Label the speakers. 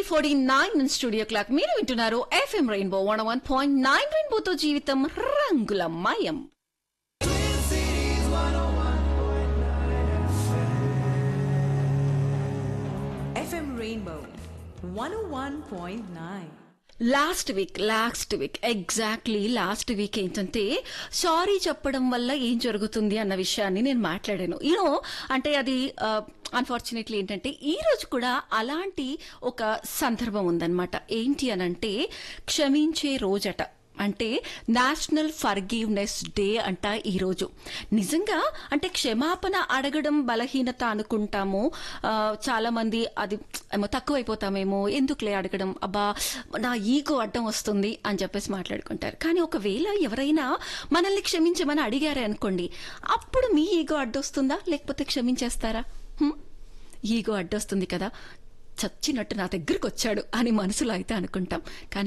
Speaker 1: Forty nine studio clock మీరు వింటున్నారు FM Rainbow one one point nine రెయిన్బోతో జీవితం రంగుల మయం
Speaker 2: FM Rainbow 101.9.
Speaker 1: Last week last week exactly last week ఏంటంటే సారీ చెప్పడం వల్ల ఏం జరుగుతుంది అన్న విషయాన్ని నేను మాట్లాడాను యూనో అంటే అది అన్ఫార్చునేట్లీ ఏంటంటే ఈ రోజు కూడా అలాంటి ఒక సందర్భం ఉందన్నమాట ఏంటి అనంటే క్షమించే రోజట అంటే నేషనల్ ఫర్గివ్నెస్ డే అంట ఈరోజు నిజంగా అంటే క్షమాపణ అడగడం బలహీనత అనుకుంటాము ఆ, చాలా మంది అది ఏమో తక్కువైపోతామేమో ఎందుకులే అడగడం అబ్బా నా ఈగో అడ్డం వస్తుంది అని చెప్పేసి మాట్లాడుకుంటారు కానీ ఒకవేళ ఎవరైనా మనల్ని క్షమించమని అడిగారే అనుకోండి అప్పుడు మీ ఈగో అడ్డొస్తుందా లేకపోతే క్షమించేస్తారా హ్మ్? ఈగో అడ్డొస్తుంది కదా చచ్చినట్టు నా దగ్గరకు వచ్చాడు అని మనసులో అయితే అనుకుంటాం కానీ